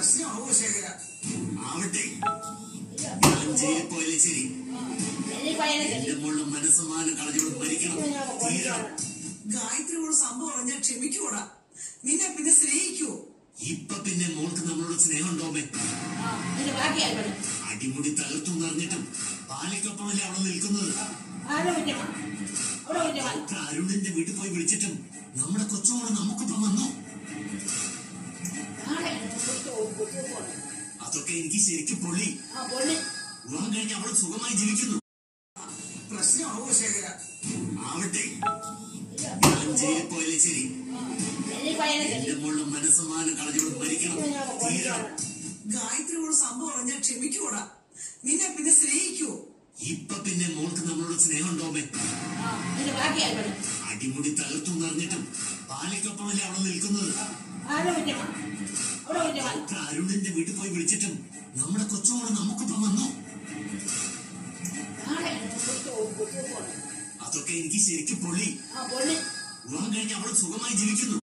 പ്രശ്നമാവോ ശേഖര ആവട്ടെ ഞാൻ ജയിലിൽ പോയാലും ശരി എന്റെ മോളുടെ മനസ്സമാനം കളഞ്ഞോട് മരിക്കണം തീരണം ഗായത്രിയോട് സംഭവം അറിഞ്ഞാൽ ക്ഷമിക്കൂടാ നിന്നെ പിന്നെ സ്നേഹിക്കുവോ ഇപ്പൊ പിന്നെ മോൾക്ക് നമ്മളോട് സ്നേഹം ഉണ്ടോമേ അടിമുടി തകർത്തു നിറഞ്ഞിട്ടും പാലിക്കൊപ്പമല്ലേ അവിടെ നിൽക്കുന്നത് ഡോക്ടർ അരുണിന്റെ വീട്ടിൽ പോയി വിളിച്ചിട്ടും നമ്മുടെ കൊച്ചുമോള് നമുക്കൊപ്പം വന്നു അതൊക്കെ എനിക്ക് ശരിക്കും പൊള്ളി വിവാഹം കഴിഞ്ഞ് അവൾ സുഖമായി ജീവിക്കുന്നു പ്രശ്നമാവോ ശേഖര ആവട്ടെ ഞാൻ ജയിലിൽ പോയാലും ശരി എന്റെ മോളുടെ മനസ്സമാനം കളഞ്ഞോട് മരിക്കണം തീരണം ഗായത്രിയോട് സംഭവം അറിഞ്ഞാൽ ക്ഷമിക്കൂടാ നിന്നെ പിന്നെ സ്നേഹിക്കുവോ ഇപ്പൊ പിന്നെ മോൾക്ക് നമ്മളോട് സ്നേഹം ഉണ്ടോമേ അടിമുടി തകർത്തു നിറഞ്ഞിട്ടും പാലിക്കൊപ്പമല്ലേ അവിടെ നിൽക്കുന്നത് ഡോക്ടർ അരുണിന്റെ വീട്ടിൽ പോയി വിളിച്ചിട്ടും നമ്മുടെ കൊച്ചുമോള് നമുക്കൊപ്പം വന്നു അതൊക്കെ എനിക്ക് ശരിക്കും പൊള്ളി വിവാഹം കഴിഞ്ഞ് അവൾ സുഖമായി ജീവിക്കുന്നു